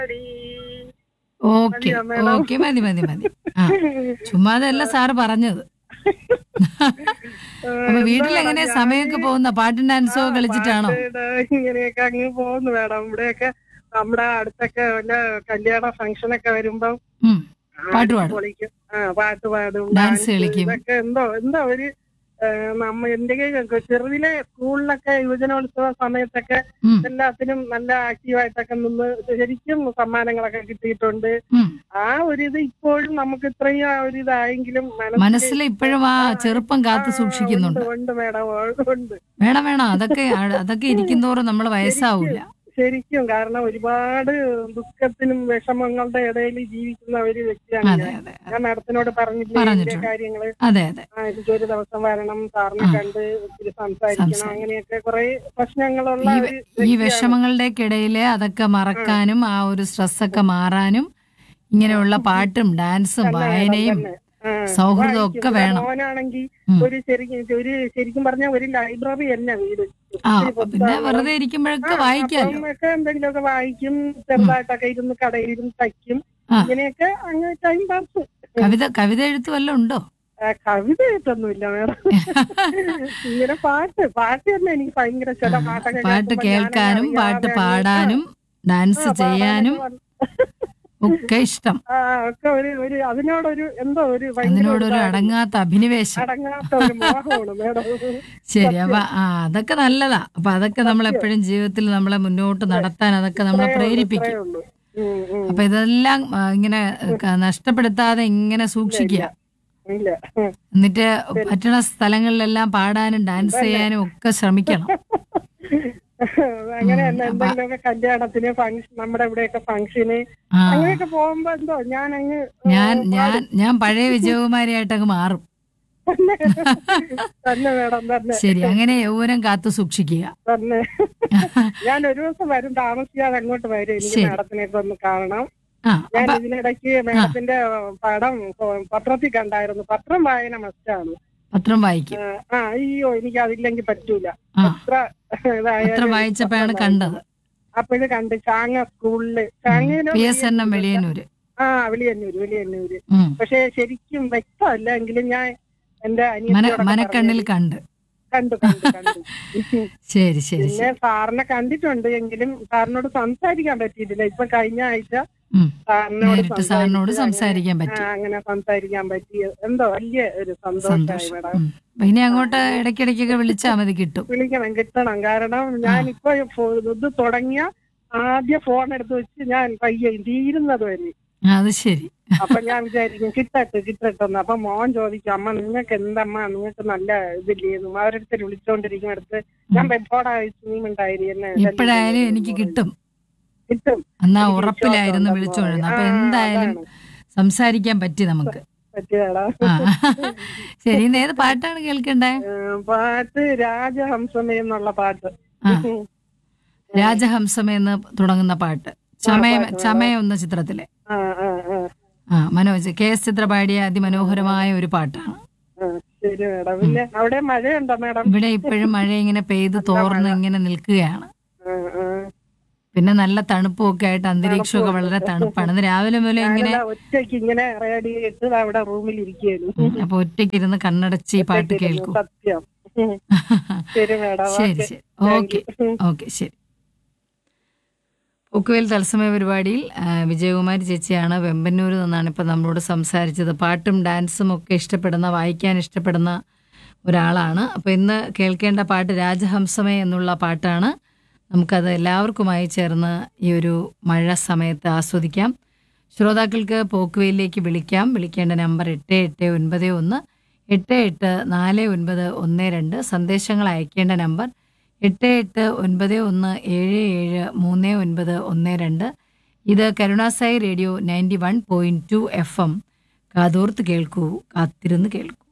Okay മതിയോ, madam? Okay മതി മതി മതി ആ ചുമ്മാതല്ല സാറ് പറഞ്ഞത് അപ്പൊ വീട്ടിൽ എങ്ങനെ സമയമൊക്കെ പോകുന്ന പാട്ടും ഡാൻസോ കളിച്ചിട്ടാണോ പാട്ട് ഇങ്ങനെയൊക്കെ അങ്ങ് പോകുന്നു മേഡം ഇവിടെയൊക്കെ നമ്മുടെ അടുത്തൊക്കെ വല്ല കല്യാണ ഫംഗ്ഷൻ ഒക്കെ വരുമ്പോ ഉം പാട്ട് പാടും പൊളിക്കും ആ പാട്ട് പാടും ഡാൻസ് dance കളിക്കും. ഇതൊക്കെ എന്തോ എന്തോ ഒരു ആ, നമ്മ എന്റെ ചെറുതിലെ സ്കൂളിലൊക്കെ യുവജനോത്സവ സമയത്തൊക്കെ ഉം എല്ലാത്തിനും നല്ല ആക്റ്റീവായിട്ടൊക്കെ നിന്ന് ശരിക്കും സമ്മാനങ്ങളൊക്കെ കിട്ടിയിട്ടുണ്ട് ഉം ആ ഒരു ഇത് ഇപ്പോഴും നമുക്ക് ഇത്രയും ആ ഒരു ഇതായെങ്കിലും മനസ്സിൽ ഇപ്പോഴും ആ ചെറുപ്പം കാത്തു സൂക്ഷിക്കുന്നുണ്ട് ഉണ്ട് മേഡം ഉണ്ട് വേണം വേണം അതൊക്കെ അതൊക്കെ ഇരിക്കുന്തോറും നമ്മൾ വയസ്സാവൂല ശരിക്കും കാരണം ഒരുപാട് ദുഃഖത്തിനും വിഷമങ്ങളുടെ ഇടയിൽ ജീവിക്കുന്ന ഒരു വ്യക്തിയാണ് അതെ ഞാൻ അതെ ഞാൻ മാഡത്തിനോട് പറഞ്ഞില്ലേ ഇതിന്റെ പറഞ്ഞിട്ടുണ്ട്. കാര്യങ്ങള് അതെ അതെ ആ, എനിക്കൊരു ദിവസം വരണം സാറിനെ ആ. കണ്ട് ഒത്തിരി സംസാരിക്കണം സംസാരിക്കണം. അങ്ങനെയൊക്കെ കുറെ പ്രശ്നങ്ങളുള്ള ഈ ഒരു വെ- ഈ വ്യക്തിയാണ്. വിഷമങ്ങളുടെ ഇടയില് അതൊക്കെ മറക്കാനും ആ ഒരു സ്ട്രെസ് ഒക്കെ മാറാനും ഇങ്ങനെയുള്ള പാട്ടും ഡാൻസും തന്നെ വേണം, വായനയും തന്നെ. ആ, സൗഹൃദവും വായിക്കും. ഒക്കെ ഇവിടെ വേണം. മോനാണെങ്കിൽ ഉം. ഒരു ശരിക്കും ഒരു ശരിക്കും പറഞ്ഞ ഒരു ലൈബ്രറി തന്നെ വീട് ആ ഒത്തിരി അപ്പൊ പിന്നെ പുസ്തകങ്ങളും വെറുതെ ഇരിക്കുമ്പോഴൊക്കെ ആ, വായിക്കാലോ അപ്പം ഒക്കെ എന്തെങ്കിലുമൊക്കെ വായിക്കും ചെറുതായിട്ടൊക്കെ ഇരുന്ന് കടയിൽ ഇരുന്ന് തയ്ക്കും ആ. ഇങ്ങനെയൊക്കെ അങ്ങ് ടൈം പാസ് കവിത കവിത എഴുത്ത് വല്ലതും ഉണ്ടോ കവിത എഴുത്തൊന്നുമില്ല മേഡം ഇങ്ങനെ പാട്ട് പാട്ട് തന്നെ എനിക്ക് ഭയങ്കര ചില പാട്ടൊക്കെ പാട്ട് കേൾക്കുമ്പോ കേൾക്കാനും ഞാനങ്ങ് പാട്ട് അറിയാതെ അങ്ങ് പാടാനും ആ, ഡാൻസ് ആ, ചെയ്യാനും പാടാനും ഒക്കെ ഇഷ്ടം ആ, ഒക്കെ ഒരു ഒരു അതിനോടൊരു എന്തോ ഒരു ഭയങ്കര അതിനോടൊരു ഇതാണ്. അടങ്ങാത്ത അഭിനിവേശം അടങ്ങാത്ത ഒരു മോഹമാണ് മേഡം ശരി അപ്പൊ ആ അതൊക്കെ നല്ലതാ അപ്പൊ അതൊക്കെ നമ്മൾ എപ്പോഴും ജീവിതത്തിൽ നമ്മളെ മുന്നോട്ട് നടത്താൻ അതൊക്കെ നമ്മളെ പ്രേരിപ്പിക്കും അത്രേ ഉള്ളൂ ഉം, ഉം. അപ്പൊ ഇതെല്ലാം ആ, ഇങ്ങനെ ക- നഷ്ടപ്പെടുത്താതെ ഇങ്ങനെ സൂക്ഷിക്കുക ഇല്ല എന്നിട്ട് പറ്റുന്ന സ്ഥലങ്ങളിലെല്ലാം പാടാനും ഡാൻസ് ചെയ്യാനും ഒക്കെ ശ്രമിക്കണം അങ്ങനെ ഉം, തന്നെ അപ്പൊ- എന്തെങ്കിലുമൊക്കെ കല്യാണത്തിന് ഫംഗ്ഷൻ നമ്മുടെ ഇവിടെയൊക്കെ ഫംഗ്ഷന് ആ അങ്ങനെയൊക്കെ പോകുമ്പോ എന്തോ ഞാൻ അങ്ങ് ഞാൻ ഞാൻ ഞാൻ പഴയ വിജയകുമാരിയായിട്ടങ്ങ് മാറും തന്നെ മേഡം തന്നെ ശരി അങ്ങനെ യൗവനം കാത്തു സൂക്ഷിക്കുക തന്നെ ഞാൻ ഒരു ദിവസം വരും താമസിയാതെ അങ്ങോട്ട് വരും എനിക്ക് ശരി. മാഡത്തിനെയൊക്കെ ഒന്ന് കാണണം ആ ഞാൻ അപ്പൊ ഇതിനിടയ്ക്ക് മാഡത്തിന്റെ പടം ഏഹ്, പത്രത്തിൽ കണ്ടായിരുന്നു പത്രം വായന മസ്റ്റാണ് പത്രം വായിക്കും ആ അയ്യോ എനിക്ക് അതില്ലെങ്കിൽ പറ്റൂല ആ എത്ര ഇതായാലും പത്രം വായിച്ചപ്പോഴാണ് കണ്ടത് അപ്പോഴും കണ്ട് ചാങ്ങ സ്കൂളില് ചാങ്ങയിലോ P S N M Veliyannoor ആ വെളിയന്നൂര് വെളിയന്നൂര് ഉം. പക്ഷെ ശരിക്കും വ്യക്തമല്ല എങ്കിലും ഞാൻ എന്റെ മന അനിയത്തിയോടൊക്കെ മനക്കണ്ണിൽ പറഞ്ഞു. കണ്ട് കണ്ടു കണ്ടു കണ്ടു ശരി ശരി പിന്നെ ശരി സാറിനെ കണ്ടിട്ടുണ്ട് എങ്കിലും സാറിനോട് സംസാരിക്കാൻ പറ്റിയിട്ടില്ല ഇപ്പൊ കഴിഞ്ഞ ആഴ്ച ഉം. സാറിനോട് നേരിട്ട് സാറിനോട് സംസാരിച്ച് സംസാരിക്കാൻ അങ്ങനെ- പറ്റി ആ, അങ്ങനെ സംസാരിക്കാൻ പറ്റി എന്തോ വലിയ ഒരു സന്തോഷമായി സന്തോഷം മേഡം ഉം. അപ്പൊ ഇനി അങ്ങോട്ട് ഇടയ്ക്കിടയ്ക്കൊക്കെ വിളിച്ചാൽ മതി കിട്ടും വിളിക്കണം കിട്ടണം കാരണം ഞാനിപ്പോ ഫോ- ഇത് തുടങ്ങിയ ആദ്യ ഫോൺ എടുത്ത് വെച്ച് ഞാൻ പയ്യെ തീരുന്നത് വരെ ആ, അത് ശരി അപ്പൊ ഞാൻ വിചാരിക്കും കിട്ടട്ടെ കിട്ടട്ടെ എന്ന് അപ്പൊ മോൻ ചോദിക്കും അമ്മ നിങ്ങൾക്ക് എന്തമ്മ നിങ്ങൾക്ക് നല്ല ഇതില്ലേന്നു അവരടുത്ത് വിളിച്ചോണ്ടിരിക്കുന്നിടത്ത് ഞാൻ പെപ്പോടെ നീമുണ്ടായിരുന്നു എപ്പോഴായാലും എനിക്ക് കിട്ടും കിട്ടും എന്നാ എനിക്ക് ഉറപ്പിലായിരുന്നു വിശ്വാസം വിളിച്ചോണ്ടിരുന്നത് അപ്പൊ ആ, എന്തായാലും അതാണ്. സംസാരിക്കാൻ പറ്റി നമുക്ക് പറ്റിയതാടാ ആ ശരി ഇന്ന് ഏത് പാട്ടാണ് കേൾക്കണ്ടേ ഏ, പാട്ട് രാജഹംസമേ എന്നുള്ള പാട്ട് ആ രാജഹംസമേ എന്ന് തുടങ്ങുന്ന പാട്ട് ചമയം ചമയം എന്ന ചിത്രത്തിലെ ആ ആ ആ ആ മനോജ് കെ എസ് ചിത്ര പാടിയ അതിമനോഹരമായ ഒരു പാട്ടാണ് ആ, ശരി മേഡം പിന്നെ അവിടെ മഴയുണ്ടോ മേഡം ഇവിടെ ഇപ്പോഴും മഴ ഇങ്ങനെ പെയ്ത് തോർന്ന് ഇങ്ങനെ നിൽക്കുകയാണ് ആ, ആ. പിന്നെ നല്ല തണുപ്പും ഒക്കെ ആയിട്ട് അന്തരീക്ഷമൊക്കെ വളരെ തണുപ്പാണ് ഇന്ന് രാവിലെ മുതലേ ഇങ്ങനെ ഞാനിതാ ഒറ്റയ്ക്ക് ഇങ്ങനെ റേഡിയോ ഇട്ട് ദാ അവിടെ റൂമിൽ ഇരിക്കുകയായിരുന്നു അപ്പൊ ഒറ്റയ്ക്ക് ഇരുന്ന് കണ്ണടച്ച് ഈ പാട്ട് കേൾക്കും സത്യം ഉം. ശരി മേഡം ശരി ഓക്കേ. ശരി Thank ഓക്കെ you. ഓക്കെ ശരി പൂക്കുവേൽ തത്സമയ പരിപാടിയിൽ ആ, വിജയകുമാരി ചേച്ചിയാണ് വെമ്പന്നൂരിൽ നിന്നാണ് ഇപ്പം നമ്മളോട് സംസാരിച്ചത് പാട്ടും ഡാൻസും ഒക്കെ ഇഷ്ടപ്പെടുന്ന വായിക്കാൻ ഇഷ്ടപ്പെടുന്ന ഒരാളാണ് അപ്പോൾ ഇന്ന് കേൾക്കേണ്ട പാട്ട് രാജഹംസമേ എന്നുള്ള പാട്ടാണ് നമുക്കത് എല്ലാവർക്കുമായി ചേർന്ന് ഈ ഒരു മഴ സമയത്ത് ആസ്വദിക്കാം ശ്രോതാക്കൾക്ക് പോക്കുവയിലേക്ക് വിളിക്കാം വിളിക്കേണ്ട നമ്പർ എട്ട് എട്ട് ഒൻപത് ഒന്ന് എട്ട് എട്ട് നാല് ഒൻപത് ഒന്ന് രണ്ട് സന്ദേശങ്ങൾ അയക്കേണ്ട നമ്പർ എട്ട് എട്ട് ഒൻപത് ഒന്ന് ഏഴ് ഏഴ് മൂന്ന് ഒൻപത് ഒന്ന് രണ്ട് ഇത് കരുണാസായി radio ninety one point two F M കാതോർത്ത് കേൾക്കൂ കാത്തിരുന്ന് കേൾക്കൂ